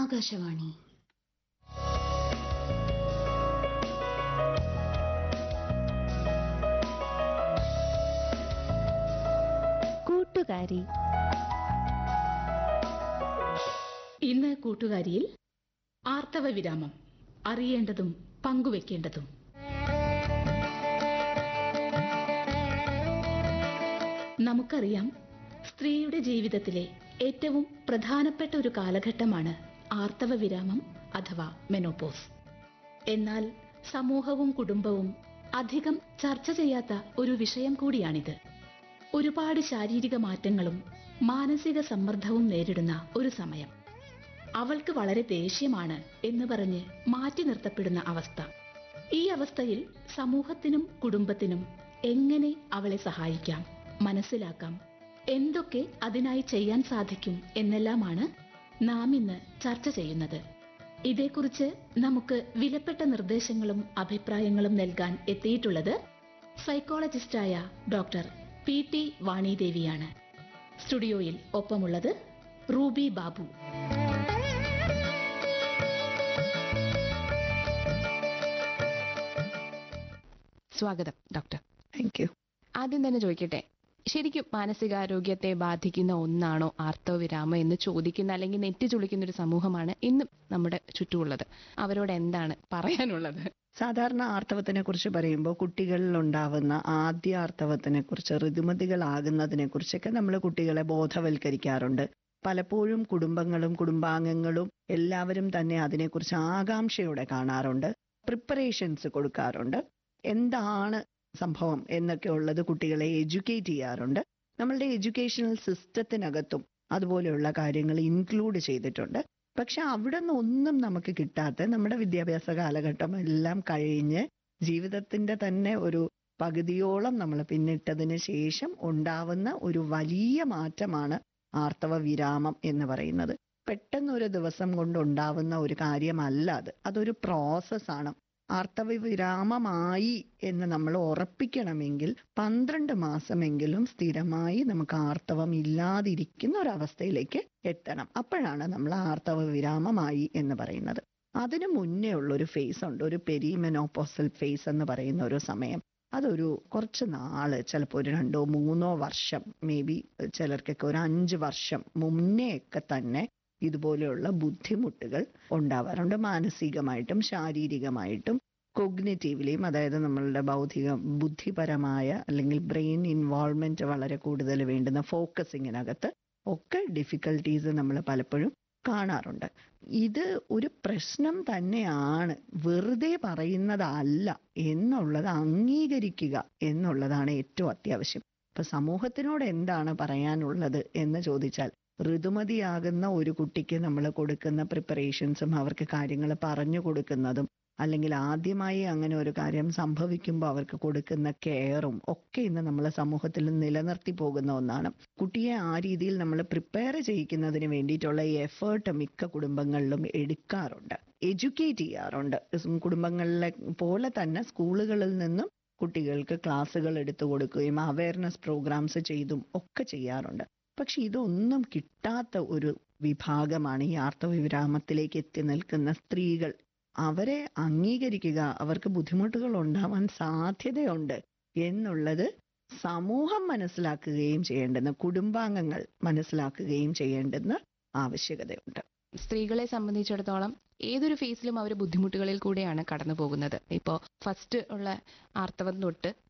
ആകാശവാണി കൂട്ടുകാരി ഇന്ന് കൂട്ടുകാരിയിൽ ആർത്തവ വിരാമം അറിയേണ്ടതും പങ്കുവെക്കേണ്ടതും നമുക്കറിയാം സ്ത്രീയുടെ ജീവിതത്തിലെ ഏറ്റവും പ്രധാനപ്പെട്ട ഒരു കാലഘട്ടമാണ് ആർത്തവ വിരാമം അഥവാ മെനോപോസ് എന്നാൽ സമൂഹവും കുടുംബവും അധികം ചർച്ച ചെയ്യാത്ത ഒരു വിഷയം കൂടിയാണിത് ഒരുപാട് ശാരീരിക മാറ്റങ്ങളും മാനസിക സമ്മർദ്ദവും നേരിടുന്ന ഒരു സമയം അവൾക്ക് വളരെ ദേഷ്യമാണ് എന്ന് പറഞ്ഞ് മാറ്റി നിർത്തപ്പെടുന്ന അവസ്ഥ ഈ അവസ്ഥയിൽ സമൂഹത്തിനും കുടുംബത്തിനും എങ്ങനെ അവളെ സഹായിക്കാം മനസ്സിലാക്കാം എന്തൊക്കെ അതിനായി ചെയ്യാൻ സാധിക്കും എന്നെല്ലാമാണ് നാം ഇന്ന് ചർച്ച ചെയ്യുന്നത് ഇതേക്കുറിച്ച് നമുക്ക് വിലപ്പെട്ട നിർദ്ദേശങ്ങളും അഭിപ്രായങ്ങളും നൽകാൻ എത്തിയിട്ടുള്ളത് സൈക്കോളജിസ്റ്റായ ഡോക്ടർ പി ടി വാണിദേവിയാണ് സ്റ്റുഡിയോയിൽ ഒപ്പമുള്ളത് റൂബി ബാബു സ്വാഗതം ഡോക്ടർ താങ്ക് യു ആദ്യം തന്നെ ചോദിക്കട്ടെ ശരിക്കും മാനസികാരോഗ്യത്തെ ബാധിക്കുന്ന ഒന്നാണോ ആർത്തവവിരാമം എന്ന് ചോദിക്കുന്ന അല്ലെങ്കിൽ നെറ്റി ചുളിക്കുന്ന ഒരു സമൂഹമാണ് ഇന്നും നമ്മുടെ ചുറ്റുമുള്ളത് അവരോട് എന്താണ് പറയാനുള്ളത് സാധാരണ ആർത്തവത്തിനെ കുറിച്ച് പറയുമ്പോൾ കുട്ടികളിൽ ഉണ്ടാവുന്ന ആദ്യ ആർത്തവത്തിനെ കുറിച്ച് ഋതുമതികളാകുന്നതിനെ കുറിച്ചൊക്കെ നമ്മൾ കുട്ടികളെ ബോധവൽക്കരിക്കാറുണ്ട് പലപ്പോഴും കുടുംബങ്ങളും കുടുംബാംഗങ്ങളും എല്ലാവരും തന്നെ അതിനെക്കുറിച്ച് ആകാംക്ഷയോടെ കാണാറുണ്ട് പ്രിപ്പറേഷൻസ് കൊടുക്കാറുണ്ട് എന്താണ് സംഭവം എന്നൊക്കെ ഉള്ളത് കുട്ടികളെ എഡ്യൂക്കേറ്റ് ചെയ്യാറുണ്ട് നമ്മളുടെ എഡ്യൂക്കേഷണൽ സിസ്റ്റത്തിനകത്തും അതുപോലെയുള്ള കാര്യങ്ങൾ ഇൻക്ലൂഡ് ചെയ്തിട്ടുണ്ട് പക്ഷെ അവിടെ നിന്ന് ഒന്നും നമുക്ക് കിട്ടാത്ത നമ്മുടെ വിദ്യാഭ്യാസ കാലഘട്ടം എല്ലാം കഴിഞ്ഞ് ജീവിതത്തിന്റെ തന്നെ ഒരു പകുതിയോളം നമ്മൾ പിന്നിട്ടതിന് ശേഷം ഉണ്ടാവുന്ന ഒരു വലിയ മാറ്റമാണ് ആർത്തവ വിരാമം എന്ന് പറയുന്നത് പെട്ടെന്ന് ഒരു ദിവസം കൊണ്ട് ഉണ്ടാവുന്ന ഒരു കാര്യമല്ല അത് അതൊരു പ്രോസസ്സാണ് ആർത്തവ വിരാമമായി എന്ന് നമ്മൾ ഉറപ്പിക്കണമെങ്കിൽ പന്ത്രണ്ട് മാസമെങ്കിലും സ്ഥിരമായി നമുക്ക് ആർത്തവം ഇല്ലാതിരിക്കുന്ന ഒരവസ്ഥയിലേക്ക് എത്തണം അപ്പോഴാണ് നമ്മൾ ആർത്തവ വിരാമമായി എന്ന് പറയുന്നത് അതിനു മുന്നേ ഉള്ള ഒരു ഫേസ് ഉണ്ട് ഒരു പെരിമെനോപോസൽ ഫേസ് എന്ന് പറയുന്ന ഒരു സമയം അതൊരു കുറച്ച് നാള് ചിലപ്പോൾ ഒരു രണ്ടോ മൂന്നോ വർഷം മേ ബി ചിലർക്കൊക്കെ ഒരു അഞ്ച് വർഷം മുന്നേ ഒക്കെ തന്നെ ഇതുപോലെയുള്ള ബുദ്ധിമുട്ടുകൾ ഉണ്ടാവാറുണ്ട് മാനസികമായിട്ടും ശാരീരികമായിട്ടും കൊഗ്നേറ്റീവ്ലിയും അതായത് നമ്മളുടെ ബൗദ്ധിക ബുദ്ധിപരമായ അല്ലെങ്കിൽ ബ്രെയിൻ ഇൻവോൾവ്മെന്റ് വളരെ കൂടുതൽ വേണ്ടുന്ന ഫോക്കസിങ്ങിനകത്ത് ഒക്കെ ഡിഫിക്കൽട്ടീസ് നമ്മൾ പലപ്പോഴും കാണാറുണ്ട് ഇത് ഒരു പ്രശ്നം തന്നെയാണ് വെറുതെ പറയുന്നതല്ല എന്നുള്ളത് അംഗീകരിക്കുക എന്നുള്ളതാണ് ഏറ്റവും അത്യാവശ്യം ഇപ്പൊ സമൂഹത്തിനോട് എന്താണ് പറയാനുള്ളത് എന്ന് ചോദിച്ചാൽ ഋതുമതിയാകുന്ന ഒരു കുട്ടിക്ക് നമ്മൾ കൊടുക്കുന്ന പ്രിപ്പറേഷൻസും അവർക്ക് കാര്യങ്ങൾ പറഞ്ഞു കൊടുക്കുന്നതും അല്ലെങ്കിൽ ആദ്യമായി അങ്ങനെ ഒരു കാര്യം സംഭവിക്കുമ്പോൾ അവർക്ക് കൊടുക്കുന്ന കെയറും ഒക്കെ ഇന്ന് നമ്മൾ സമൂഹത്തിൽ നിലനിർത്തി പോകുന്ന ഒന്നാണ് കുട്ടിയെ ആ രീതിയിൽ നമ്മൾ പ്രിപ്പയർ ചെയ്യിക്കുന്നതിന് വേണ്ടിയിട്ടുള്ള എഫേർട്ട് മിക്ക കുടുംബങ്ങളിലും എടുക്കാറുണ്ട് എഡ്യൂക്കേറ്റ് ചെയ്യാറുണ്ട് കുടുംബങ്ങളിലെ പോലെ തന്നെ സ്കൂളുകളിൽ നിന്നും കുട്ടികൾക്ക് ക്ലാസ്സുകൾ എടുത്തു കൊടുക്കുകയും അവയർനെസ് പ്രോഗ്രാംസ് ചെയ്തും ഒക്കെ ചെയ്യാറുണ്ട് പക്ഷെ ഇതൊന്നും കിട്ടാത്ത ഒരു വിഭാഗമാണ് ഈ ആർത്തവവിരാമത്തിലേക്ക് എത്തി നിൽക്കുന്ന സ്ത്രീകൾ അവരെ അംഗീകരിക്കുക അവർക്ക് ബുദ്ധിമുട്ടുകൾ ഉണ്ടാവാൻ സാധ്യതയുണ്ട് എന്നുള്ളത് സമൂഹം മനസ്സിലാക്കുകയും ചെയ്യേണ്ടുന്ന കുടുംബാംഗങ്ങൾ മനസ്സിലാക്കുകയും ചെയ്യേണ്ടുന്ന ആവശ്യകതയുണ്ട് സ്ത്രീകളെ സംബന്ധിച്ചിടത്തോളം ഏതൊരു ഫേസിലും അവർ ബുദ്ധിമുട്ടുകളിൽ കൂടെയാണ് കടന്നു പോകുന്നത് ഇപ്പോൾ ഫസ്റ്റ് ഉള്ള ആർത്തവം തൊട്ട്